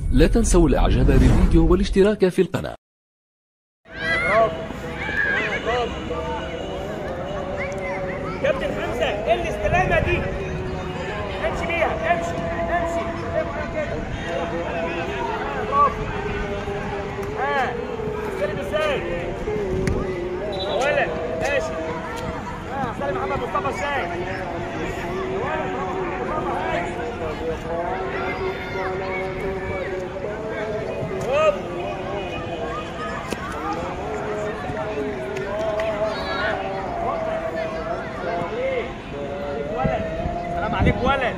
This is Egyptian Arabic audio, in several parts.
لا تنسوا الاعجاب بالفيديو والاشتراك في القناة كابتن حمزه ايه الاستلامه دي؟ امشي بيها امشي امشي ابقى كده برافو ها استلم ازاي؟ يا ولد ماشي ها استلم محمد مصطفى ازاي؟ يا ولد برافو هوب ولد سلام عليك ولد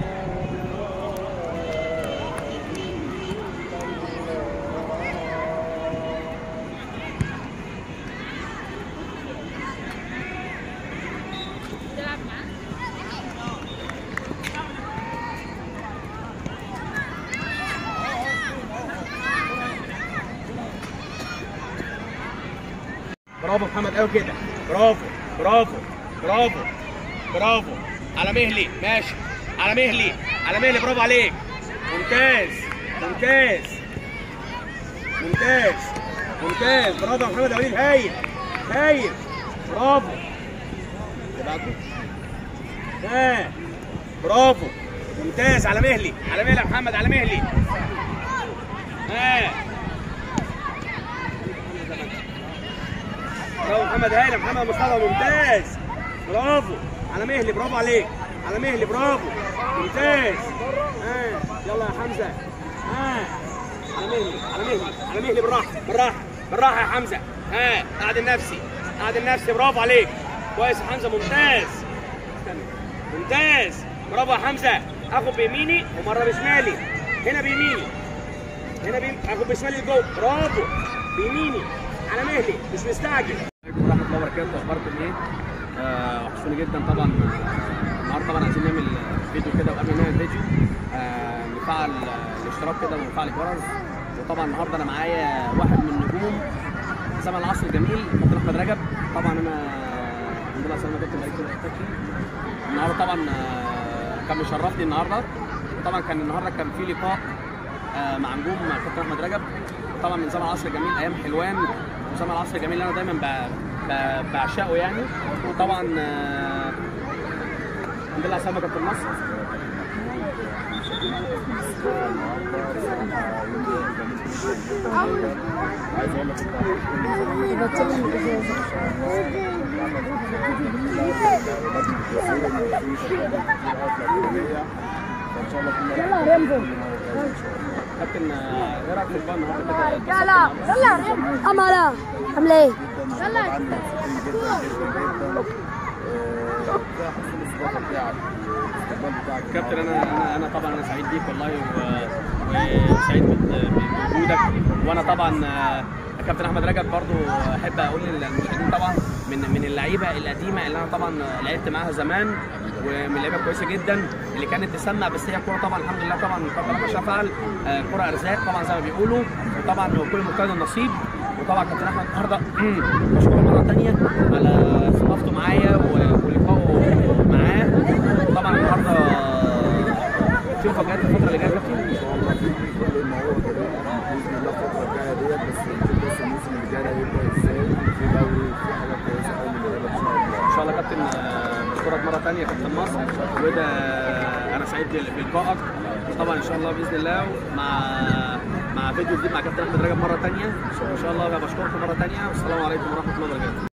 برافو محمد قوي كده برافو برافو برافو برافو على مهلي ماشي على مهلي على مهلي برافو عليك ممتاز ممتاز ممتاز ممتاز برافو يا محمد وليد هايل هايل برافو اللي بعده ها برافو ممتاز على مهلي على مهلي يا محمد على مهلي ها برافو محمد هايل يا محمد مصطفى ممتاز برافو على مهلي برافو عليك على مهلي برافو ممتاز ها يلا يا حمزه ها على مهلي على مهلي على مهلي بالراحه بالراحه بالراحه يا حمزه ها قاعد النفسي قاعد النفسي برافو عليك كويس يا حمزه ممتاز استنى. ممتاز برافو يا حمزه اخد بيميني ومره بشمالي هنا بيميني هنا بيم... اخد بشمالي لجوه برافو بيميني على مهلي مش مستعجل عليكم ورحمه الله وبركاته اخباركم ايه؟ آه، وحشوني جدا طبعا آه، النهارده طبعا عايزين نعمل فيديو كده وقبل ما نعمل فيديو آه، نفعل آه، الاشتراك كده ونفعل الجرس وطبعا النهارده انا معايا واحد من نجوم زمن العصر الجميل كابتن احمد رجب طبعا انا الحمد لله سلامه كابتن بقيت التكي النهارده طبعا آه، كان مشرفني النهارده طبعا كان النهارده كان في لقاء آه، مع نجوم كابتن احمد رجب طبعا من زمن العصر الجميل ايام حلوان وزمن العصر الجميل اللي انا دايما ب- ب- بعشقه يعني وطبعا آه، الحمد لله على السلامه كابتن مصر يلا ريمبو كابتن آه، ايه رايك في اللقاء النهارده كده يلا يلا ريمبو أملا عاملة ايه؟ يلا كابتن انا انا انا طبعا انا سعيد بيك والله و- وسعيد بال- بوجودك وانا طبعا آه، كابتن احمد رجب برضو احب اقول للمشاهدين طبعا من من اللعيبه القديمه اللي انا طبعا لعبت معاها زمان ومن اللعيبه كويسه جدا اللي كانت تسمع بس هي كوره طبعا الحمد لله طبعا قدر ما شاء فعل آه، كوره ارزاق طبعا زي ما بيقولوا وطبعا كل مجتهد النصيب وطبعا كابتن احمد النهارده بشكره مره ثانيه على استضافته معايا و- ولقائه معاه طبعا النهارده في مفاجآت الفتره اللي جايه يا كابتن ان شاء الله في كل ما هو جديد باذن الله الفتره الجايه ديت بس نشوف بس الموسم اللي جاي ده هيبدا ازاي في دوري في حاجات كويسه قوي من اللعيبه ان شاء الله ان شاء الله كابتن آه، بشكرك مره ثانيه كابتن مصر وده انا سعيد بال- بلقائك وطبعا ان شاء الله باذن الله مع مع فيديو جديد مع كابتن احمد رجب مره ثانيه ان شاء الله بشكركم مره ثانيه والسلام عليكم ورحمه الله وبركاته